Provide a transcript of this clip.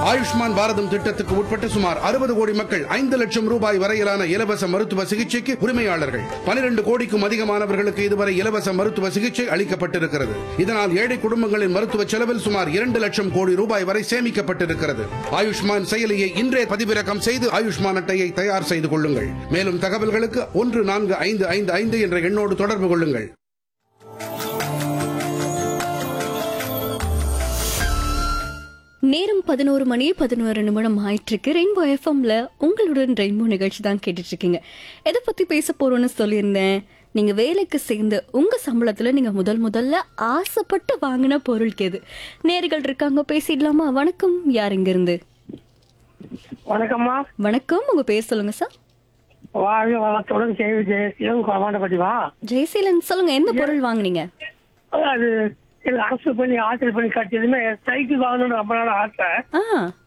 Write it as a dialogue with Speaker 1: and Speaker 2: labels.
Speaker 1: ஆயுஷ்மான் பாரதம் திட்டத்துக்கு உட்பட்ட சுமார் அறுபது கோடி மக்கள் ஐந்து லட்சம் ரூபாய் வரையிலான இலவச மருத்துவ சிகிச்சைக்கு உரிமையாளர்கள் பனிரெண்டு கோடிக்கும் அதிகமானவர்களுக்கு இதுவரை இலவச மருத்துவ சிகிச்சை அளிக்கப்பட்டிருக்கிறது இதனால் ஏழை குடும்பங்களின் மருத்துவ செலவில் சுமார் இரண்டு லட்சம் கோடி ரூபாய் வரை சேமிக்கப்பட்டிருக்கிறது ஆயுஷ்மான் செயலியை இன்றே பதிவிறக்கம் செய்து ஆயுஷ்மான் அட்டையை தயார் செய்து கொள்ளுங்கள் மேலும் தகவல்களுக்கு ஒன்று நான்கு ஐந்து ஐந்து ஐந்து என்ற எண்ணோடு தொடர்பு கொள்ளுங்கள்
Speaker 2: நேரம் பதினோரு மணி பதினோரு நிமிடம் ஆயிட்டிருக்கு ரெயின்போ எஃப்எம்ல உங்களுடன் ரெயின்போ நிகழ்ச்சி தான் கேட்டுட்டு இருக்கீங்க எதை பத்தி பேச போறோம்னு சொல்லியிருந்தேன் நீங்க வேலைக்கு சேர்ந்து உங்க சம்பளத்துல நீங்க முதல் முதல்ல ஆசைப்பட்டு வாங்கின பொருளுக்கு எது நேர்கள் இருக்காங்க பேசிடலாமா வணக்கம் யார் இங்க இருந்து
Speaker 3: வணக்கம்மா
Speaker 2: வணக்கம் உங்க பேர் சொல்லுங்க சார்
Speaker 3: வாழ்க வளத்துடன் கேள்வி ஜெயசீலம் கோமாண்டப்பட்டிவா
Speaker 2: ஜெயசீலன் சொல்லுங்க எந்த பொருள் வாங்குனீங்க
Speaker 3: அது எனக்கு அரசு பண்ணி ஆசிரியர் பண்ணி கட்டியதுமே சைக்கிள் வாங்கணும்னு ரொம்ப நாள் ஆசை
Speaker 2: ஆ